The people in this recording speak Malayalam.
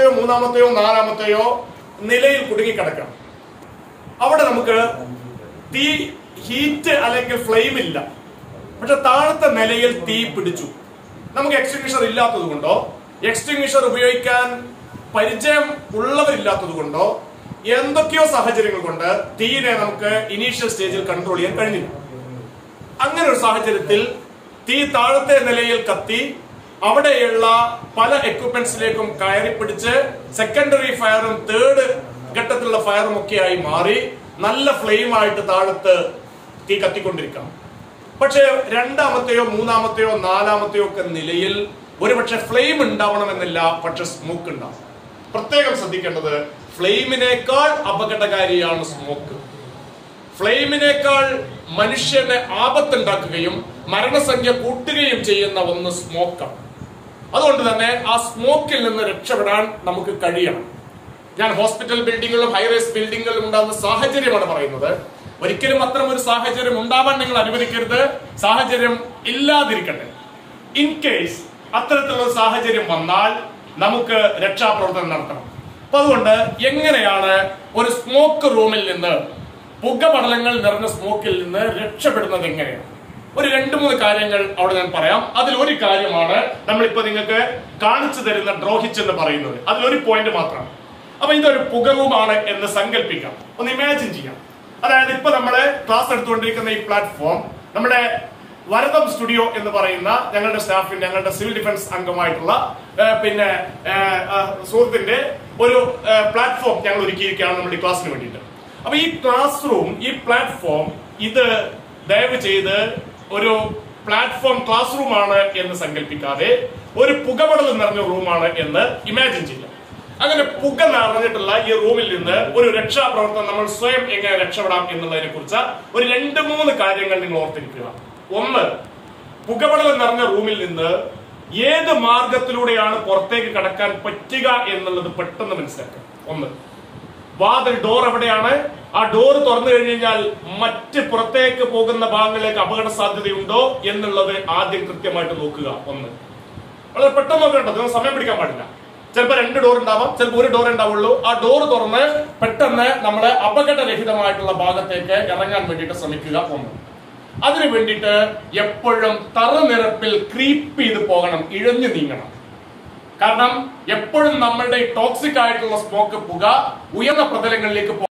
രണ്ടാമത്തെയോ മൂന്നാമത്തെയോ നാലാമത്തെയോ നിലയിൽ കുടുങ്ങിക്കിടക്കാം അവിടെ നമുക്ക് തീ ഹീറ്റ് അല്ലെങ്കിൽ ഫ്ലെയിം ഇല്ല പക്ഷെ താഴത്തെ നിലയിൽ തീ പിടിച്ചു നമുക്ക് എക്സ്റ്റിങ്വിഷർ ഇല്ലാത്തത് കൊണ്ടോ എക്സ്റ്റിങ്വിഷർ ഉപയോഗിക്കാൻ പരിചയം ഉള്ളവരില്ലാത്തത് കൊണ്ടോ എന്തൊക്കെയോ സാഹചര്യങ്ങൾ കൊണ്ട് തീനെ നമുക്ക് ഇനീഷ്യൽ സ്റ്റേജിൽ കൺട്രോൾ ചെയ്യാൻ കഴിഞ്ഞില്ല അങ്ങനെ ഒരു സാഹചര്യത്തിൽ തീ താഴത്തെ നിലയിൽ കത്തി അവിടെയുള്ള പല എക്യുപ്മെന്റ്സിലേക്കും കയറി പിടിച്ച് സെക്കൻഡറി ഫയറും തേർഡ് ഘട്ടത്തിലുള്ള ഫയറും ഒക്കെയായി മാറി നല്ല ഫ്ലെയിം ആയിട്ട് താഴത്ത് തീ കത്തിക്കൊണ്ടിരിക്കാം പക്ഷേ രണ്ടാമത്തെയോ മൂന്നാമത്തെയോ നാലാമത്തെയോ ഒക്കെ നിലയിൽ ഒരുപക്ഷെ ഫ്ലെയിം ഉണ്ടാവണമെന്നില്ല പക്ഷെ സ്മോക്ക് ഉണ്ടാവും പ്രത്യേകം ശ്രദ്ധിക്കേണ്ടത് ഫ്ലെയിമിനേക്കാൾ അപകടകാരിയാണ് സ്മോക്ക് ഫ്ലെയിമിനേക്കാൾ മനുഷ്യന് ആപത്തുണ്ടാക്കുകയും മരണസംഖ്യ കൂട്ടുകയും ചെയ്യുന്ന ഒന്ന് സ്മോക്കാണ് അതുകൊണ്ട് തന്നെ ആ സ്മോക്കിൽ നിന്ന് രക്ഷപ്പെടാൻ നമുക്ക് കഴിയണം ഞാൻ ഹോസ്പിറ്റൽ ബിൽഡിങ്ങുകളും ഹൈറേസ് ബിൽഡിങ്ങുകളും ഉണ്ടാകുന്ന സാഹചര്യമാണ് പറയുന്നത് ഒരിക്കലും അത്തരം ഒരു സാഹചര്യം ഉണ്ടാവാൻ നിങ്ങൾ അനുവദിക്കരുത് സാഹചര്യം ഇല്ലാതിരിക്കട്ടെ ഇൻ കേസ് അത്തരത്തിലുള്ള ഒരു സാഹചര്യം വന്നാൽ നമുക്ക് രക്ഷാപ്രവർത്തനം നടത്തണം അപ്പൊ അതുകൊണ്ട് എങ്ങനെയാണ് ഒരു സ്മോക്ക് റൂമിൽ നിന്ന് പുകപടലങ്ങൾ നിറഞ്ഞ സ്മോക്കിൽ നിന്ന് രക്ഷപ്പെടുന്നത് എങ്ങനെയാണ് ഒരു രണ്ട് മൂന്ന് കാര്യങ്ങൾ അവിടെ ഞാൻ പറയാം അതിൽ ഒരു കാര്യമാണ് നമ്മളിപ്പോ നിങ്ങൾക്ക് കാണിച്ചു തരുന്ന ഡ്രോഹിച്ച് എന്ന് പറയുന്നത് അതിലൊരു പോയിന്റ് മാത്രമാണ് അപ്പൊ ഇതൊരു പുക റൂമാണ് എന്ന് സങ്കല്പിക്കാം ഒന്ന് ഇമാജിൻ ചെയ്യാം അതായത് ഇപ്പൊ നമ്മള് ക്ലാസ് എടുത്തുകൊണ്ടിരിക്കുന്ന ഈ പ്ലാറ്റ്ഫോം നമ്മുടെ വരദം സ്റ്റുഡിയോ എന്ന് പറയുന്ന ഞങ്ങളുടെ സ്റ്റാഫിന്റെ ഞങ്ങളുടെ സിവിൽ ഡിഫൻസ് അംഗമായിട്ടുള്ള ആ, പിന്നെ ആ, ആ, സുഹൃത്തിന്റെ ഒരു പ്ലാറ്റ്ഫോം ഞങ്ങൾ ഒരുക്കിയിരിക്കുകയാണ് നമ്മുടെ ഈ ക്ലാസ്സിന് വേണ്ടിയിട്ട് അപ്പൊ ഈ ക്ലാസ് റൂം ഈ പ്ലാറ്റ്ഫോം ഇത് ദയവ് ചെയ്ത് ഒരു പ്ലാറ്റ്ഫോം ക്ലാസ് റൂം ആണ് എന്ന് സങ്കല്പിക്കാതെ ഒരു പുകപടൽ നിറഞ്ഞ റൂമാണ് എന്ന് ഇമാജിൻ ചെയ്യാം അങ്ങനെ പുക നിറഞ്ഞിട്ടുള്ള ഈ റൂമിൽ നിന്ന് ഒരു രക്ഷാപ്രവർത്തനം നമ്മൾ സ്വയം എങ്ങനെ രക്ഷപ്പെടാം എന്നുള്ളതിനെ കുറിച്ച് ഒരു രണ്ട് മൂന്ന് കാര്യങ്ങൾ നിങ്ങൾ ഓർത്തിരിക്കുക ഒന്ന് പുകപടൽ നിറഞ്ഞ റൂമിൽ നിന്ന് ഏത് മാർഗത്തിലൂടെയാണ് പുറത്തേക്ക് കടക്കാൻ പറ്റുക എന്നുള്ളത് പെട്ടെന്ന് മനസ്സിലാക്കുക ഒന്ന് വാതിൽ ഡോർ എവിടെയാണ് ആ ഡോർ തുറന്നു കഴിഞ്ഞു കഴിഞ്ഞാൽ മറ്റ് പുറത്തേക്ക് പോകുന്ന ഭാഗങ്ങളിലേക്ക് അപകട സാധ്യതയുണ്ടോ എന്നുള്ളത് ആദ്യം കൃത്യമായിട്ട് നോക്കുക ഒന്ന് വളരെ പെട്ടെന്ന് നോക്കേണ്ടത് നിങ്ങൾ സമയം പിടിക്കാൻ പാടില്ല ചിലപ്പോൾ രണ്ട് ഡോർ ഉണ്ടാവാം ചിലപ്പോൾ ഒരു ഡോർ ഉണ്ടാവുള്ളൂ ആ ഡോർ തുറന്ന് പെട്ടെന്ന് നമ്മൾ അപകടരഹിതമായിട്ടുള്ള ഭാഗത്തേക്ക് ഇറങ്ങാൻ വേണ്ടിയിട്ട് ശ്രമിക്കുക ഒന്ന് അതിനു വേണ്ടിയിട്ട് എപ്പോഴും തറനിരപ്പിൽ ക്രീപ്പ് ചെയ്ത് പോകണം ഇഴഞ്ഞു നീങ്ങണം കാരണം എപ്പോഴും നമ്മളുടെ ടോക്സിക് ആയിട്ടുള്ള സ്മോക്ക് പുക ഉയർന്ന പ്രതലങ്ങളിലേക്ക് പോ-